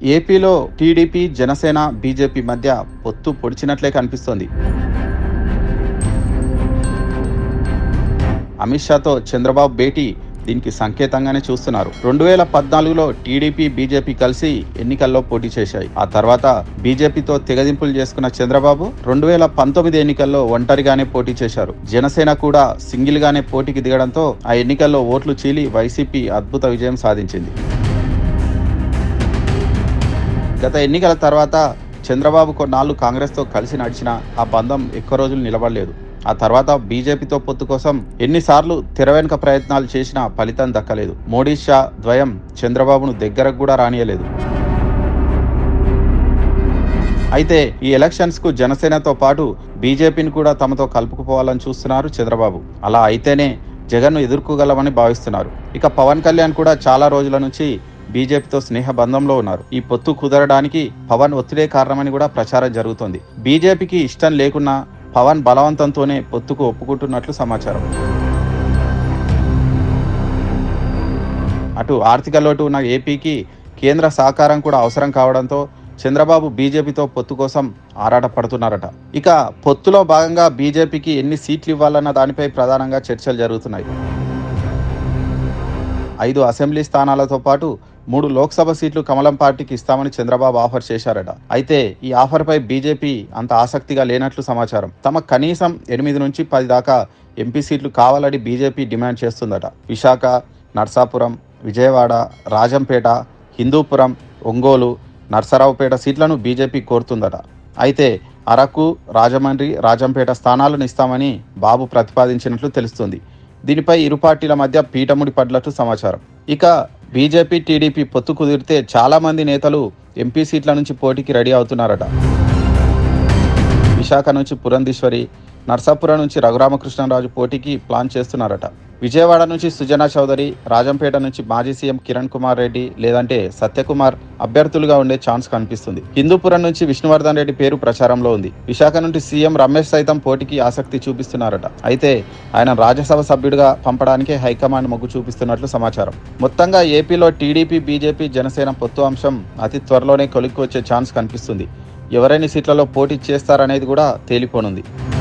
ఏపీలో TDP Janasena BJP మధ్య పొత్తు పొడిచినట్లే కనిపిస్తోంది అమిత్ షాతో చంద్రబాబు భేటీ దీనికి సంకేతంగానే చూస్తున్నారు రెండు వేల పద్నాలుగులో టీడీపీ బీజేపీ కలిసి ఎన్నికల్లో పోటీ చేశాయి ఆ తర్వాత బీజేపీతో తెగదింపులు చేసుకున్న చంద్రబాబు రెండు వేల పంతొమ్మిది ఎన్నికల్లో ఒంటరిగానే పోటీ చేశారు జనసేన కూడా సింగిల్ గానే పోటీకి దిగడంతో ఆ ఎన్నికల్లో ఓట్లు చీలి వైసీపీ అద్భుత విజయం సాధించింది గత ఎన్నికల తర్వాత చంద్రబాబు కొన్నాళ్ళు కాంగ్రెస్తో కలిసి నడిచిన ఆ బంధం ఎక్కువ రోజులు నిలబడలేదు ఆ తర్వాత బీజేపీతో పొత్తు కోసం ఎన్నిసార్లు తెర వెనుక ప్రయత్నాలు చేసినా ఫలితం దక్కలేదు మోడీ షా ద్వయం చంద్రబాబును దగ్గరకు కూడా రానియలేదు అయితే ఈ ఎలక్షన్స్ కు జనసేనతో పాటు బీజేపీని కూడా తమతో కలుపుకుపోవాలని చూస్తున్నారు చంద్రబాబు అలా అయితేనే జగన్ను ఎదుర్కోగలమని భావిస్తున్నారు ఇక పవన్ కళ్యాణ్ కూడా చాలా రోజుల నుంచి బీజేపీతో స్నేహ బంధంలో ఉన్నారు ఈ పొత్తు కుదరడానికి పవన్ ఒత్తిడే కారణమని కూడా ప్రచారం జరుగుతోంది బీజేపీకి ఇష్టం లేకున్నా పవన్ బలవంతంతోనే పొత్తుకు ఒప్పుకుంటున్నట్లు సమాచారం అటు ఆర్థిక లోటు ఉన్న ఏపీకి కేంద్ర సహకారం కూడా అవసరం కావడంతో చంద్రబాబు బీజేపీతో పొత్తు కోసం ఆరాటపడుతున్నారట ఇక పొత్తులో భాగంగా బీజేపీకి ఎన్ని సీట్లు ఇవ్వాలన్న దానిపై ప్రధానంగా చర్చలు జరుగుతున్నాయి ఐదు అసెంబ్లీ స్థానాలతో పాటు మూడు లోక్సభ సీట్లు కమలం పార్టీకి ఇస్తామని చంద్రబాబు ఆఫర్ చేశారట అయితే ఈ ఆఫర్పై బీజేపీ అంత ఆసక్తిగా లేనట్లు సమాచారం తమ కనీసం ఎనిమిది నుంచి పది దాకా ఎంపీ సీట్లు కావాలని బీజేపీ డిమాండ్ చేస్తుందట విశాఖ నర్సాపురం విజయవాడ రాజంపేట హిందూపురం ఒంగోలు నర్సరావుపేట సీట్లను బీజేపీ కోరుతుందట అయితే అరకు రాజమండ్రి రాజంపేట స్థానాలను ఇస్తామని బాబు ప్రతిపాదించినట్లు తెలుస్తుంది దీనిపై ఇరు పార్టీల మధ్య పీఠముడి పడ్లట్టు సమాచారం ఇక బీజేపీ టీడీపీ పొత్తు కుదిరితే చాలా మంది నేతలు ఎంపీ సీట్ల నుంచి పోటీకి రెడీ అవుతున్నారట విశాఖ నుంచి పురంధీశ్వరి నర్సాపురం నుంచి రఘురామకృష్ణరాజు పోటీకి ప్లాన్ చేస్తున్నారట విజయవాడ నుంచి సుజనా చౌదరి రాజంపేట నుంచి మాజీ సీఎం కిరణ్ కుమార్ రెడ్డి లేదంటే సత్యకుమార్ అభ్యర్థులుగా ఉండే ఛాన్స్ కనిపిస్తుంది హిందూపురం నుంచి విష్ణువర్ధన్ రెడ్డి పేరు ప్రచారంలో ఉంది విశాఖ నుండి సీఎం రమేష్ సైతం పోటీకి ఆసక్తి చూపిస్తున్నారట అయితే ఆయన రాజ్యసభ సభ్యుడిగా పంపడానికే హైకమాండ్ మొగ్గు చూపిస్తున్నట్లు సమాచారం మొత్తంగా ఏపీలో టీడీపీ బీజేపీ జనసేన పొత్తు అంశం అతి త్వరలోనే కొలిక్కి వచ్చే ఛాన్స్ కనిపిస్తుంది ఎవరైనా సీట్లలో పోటీ చేస్తారనేది కూడా తేలిపోనుంది